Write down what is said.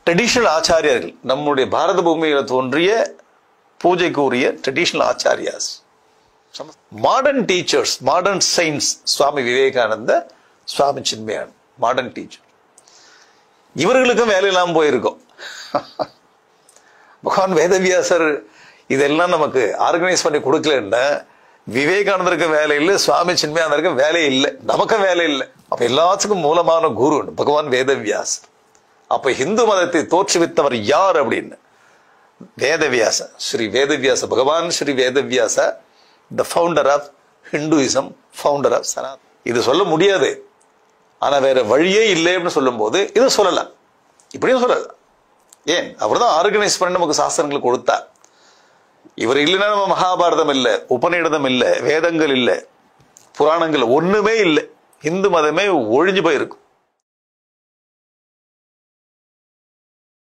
traditional ஆச்சாரியர்கள் நம்முடைய பாரத பூமியில தோன்றிய பூஜைக்குரிய traditional Acharyas modern teachers modern science Swami Vivekananda Swami Chinmayananda modern teacher இவர்களுக்கும் வேலை இல்லாமல் போயிருக்கோம் பகவான் வேதவியாசர் இதெல்லாம் நமக்கு ஆர்கனைஸ் பண்ணி கொடுக்கலன்னா விவேகானந்தருக்கு வேலை இல்லை சுவாமி சின்மயானந்தருக்கு வேலை இல்லை நமக்கும் வேலை இல்லை அப்ப எல்லாத்துக்கும் மூலமான குரு பகவான் வேதவியாசர் அப்ப இந்து மதத்தை தோற்றுவித்தவர் யார் அப்படின்னு Vedavyasa Sri Vedavyasa Bhagavan Sri Vedavyasa the founder of Hinduism founder of சனாத் இது சொல்ல முடியாது ஆனா வேற வழியே இல்லை அப்படின்னு சொல்லும்போது இது சொல்லலாம் இப்படியும் சொல்லலாம் ஏன் அவர் தான் ஆர்கனைஸ் பண்ணி நமக்கு சாஸ்திரங்கள் கொடுத்தார் இவர் இல்லைன்னா நம்ம மகாபாரதம் இல்லை உபநிடதம் இல்லை வேதங்கள் இல்லை புராணங்கள் ஒண்ணுமே இல்லை இந்து மதமே ஒழிஞ்சு போயிருக்கும்